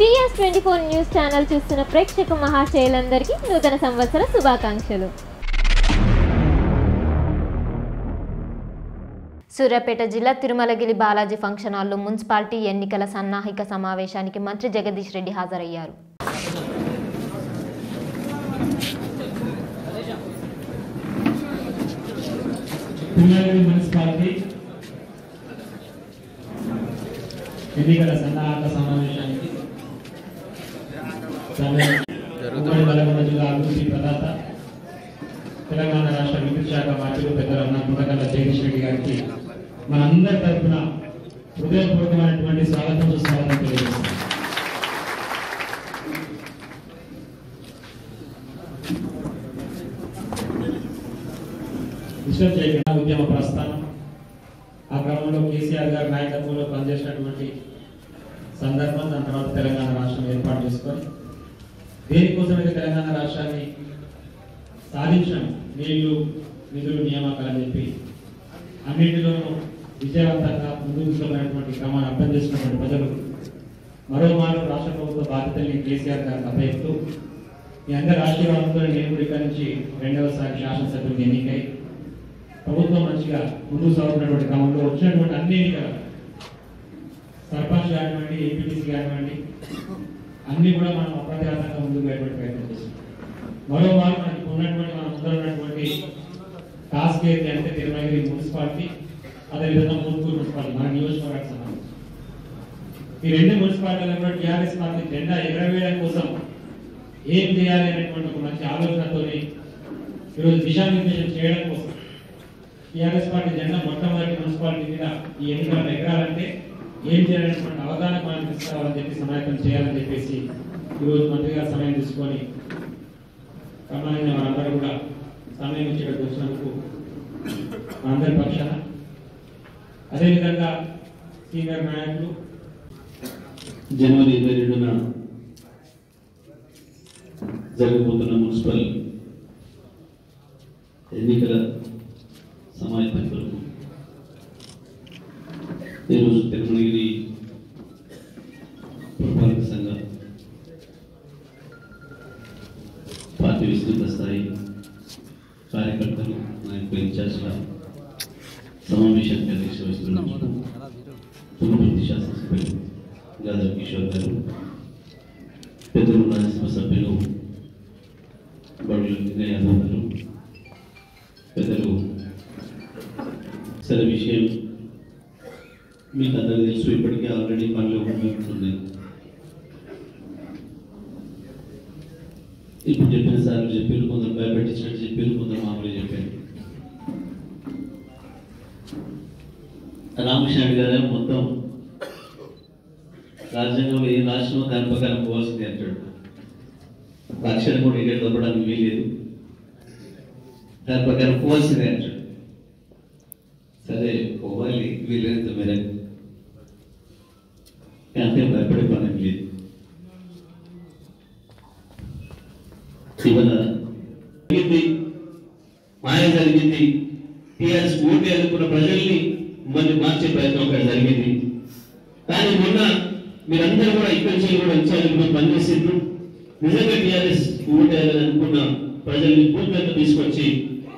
TS twenty four news channel చూస్తున్న ప్రేక్షక మహాశయులందరికీ నూతన సంవత్సర శుభాకాంక్షలు సూర్యాపేట జిల్లా తిరుమలగిరి బాలాజీ ఫంక్షన్ హాల్లో మున్సిపాలిటీ ఎన్నికల సన్నాహిక సమావేశానికి మంత్రి జగదీష్ రెడ్డి హాజరయ్యారు తిరుమలగిరి మున్సిపాలిటీ ఎన్నికల సన్నాహక సమావేశానికి ఉమ్మడి నల్గొండ జిల్లా అభివృద్ధి ప్రదాత తెలంగాణ రాష్ట్ర విద్యుత్ శాఖ మంత్రులు పెద్దలన్న గుండకల్ల జగదీష్ రెడ్డి గారికి మనందరి తరఫున హృదయపూర్వకమైనటువంటి స్వాగతం సుస్వాగతం తెలియజేస్తున్నాం విశ్వం చేయకుండా ఉద్యమ ప్రస్థానం ఆ క్రమంలో కేసీఆర్ గారి నాయకత్వంలో పనిచేసినటువంటి సందర్భం దాని తర్వాత తెలంగాణ రాష్ట్రం ఏర్పాటు చేసుకొని దేనికోసమైతే తెలంగాణ రాష్ట్రాన్ని సాధించాం నీళ్లు నిధులు నియామకాలు అని చెప్పి అన్నింటిలోనూ విజయవంతంగా ముందుకు తీసుకున్నటువంటి క్రమాన్ని అర్థం చేసినటువంటి ప్రజలు మరోమారు రాష్ట్ర ప్రభుత్వ బాధ్యతల్ని కేసీఆర్ గారికి అప్పగిస్తూ మీ అందరి ఆశీర్వాదంతో నేను కూడా ఇక్కడి నుంచి రెండవసారి శాసనసభ్యుడికి ఎన్నికై ప్రభుత్వం మంచిగా ముందుకు సాగుతున్నటువంటి క్రమంలో వచ్చినటువంటి అన్ని ఎన్నికలు సర్పంచ్ కానివ్వండి ఏపీటీసీ కానివ్వండి అన్ని కూడా మనం అప్రతిఘాతంగా ముందుకు వెళ్ళే ప్రయత్నం చేస్తాం మరోమారు మనకి ఉన్నటువంటి మన ముందర ఉన్నటువంటి టాస్క్ ఏంటి అంటే తిరుమలగిరి మున్సిపాలిటీ అదేవిధంగా మూర్పూర్ మున్సిపాలిటీ మన నియోజకవర్గానికి సంబంధించి ఈ రెండు మున్సిపాలిటీలలో కూడా టీఆర్ఎస్ పార్టీ జెండా ఎగరవేయడం కోసం ఏం చేయాలి అనేటువంటి ఒక మంచి ఆలోచనతోని ఈరోజు దిశానిర్దేశం చేయడం కోసం టీఆర్ఎస్ పార్టీ జెండా మొట్టమొదటి మున్సిపాలిటీ మీద ఈ ఎన్నికలను ఎగరాలంటే ఏం చేయాలనేటువంటి అవగాహన మనం తీసుకోవాలని చెప్పి సమాయత్తం చేయాలని చెప్పేసి ఈరోజు మంత్రి గారు సమయం తీసుకొని సంబంధించిన వారందరూ కూడా సమయం ఇచ్చి ఇక్కడికి వచ్చినందుకు మా అందరి పక్షాన అదేవిధంగా సీనియర్ నాయకులు జనవరి ఇరవై రెండున జరగబోతున్న మున్సిపల్ ఎన్నికల సమాయత్తం కొరకు ఈరోజు తిరుమలగిరి పురపాలక సంఘ పార్టీ విస్తృత స్థాయి కార్యకర్తలు నాయకుల ఇన్ఛార్జ్ల సమావేశానికి అధ్యక్ష వహిస్తున్నారు తుమ్మపర్తి శాసనసభ్యులు యాదవ్ కిషోర్ గారు పెద్దలు రాజ్యసభ సభ్యులు బడుల లింగ యాదవ్ గారు పెద్దలు సరే విషయం మీకు అందరికీ తెలుసు ఇప్పటికే ఆల్రెడీ పనులు ఉన్నాయి ఇప్పుడు చెప్పిన సార్లు చెప్పారు కొందరు భయపెట్టించినట్టు చెప్పారు కొందరు మామూలుగా చెప్పారు రామకృష్ణ గారు మొత్తం రాజ్యాంగంలో ఏ రాష్ట్రంలో దాని ప్రకారం పోవాల్సింది అంటాడు అక్షరం కూడా ఇక్కడ తప్పడానికి వీలేదు దాని ప్రకారం పోవాల్సిందే అంటాడు సరే పోవాలి వీలైనంత మేరకు అంతే భయపడే పని ఏం లేదు ఇవాళ జరిగింది మాయ జరిగింది టీఆర్ఎస్ ఓటు అనుకున్న ప్రజల్ని మళ్ళీ మార్చే ప్రయత్నం అక్కడ జరిగింది కానీ మొన్న మీరందరూ కూడా ఇక్కడి నుంచి కూడా ఇన్ఛార్జ్గా పనిచేసిండ్రు నిజంగా టీఆర్ఎస్ ఓటేయాలని అనుకున్న ప్రజల్ని పూర్తిగా తీసుకొచ్చి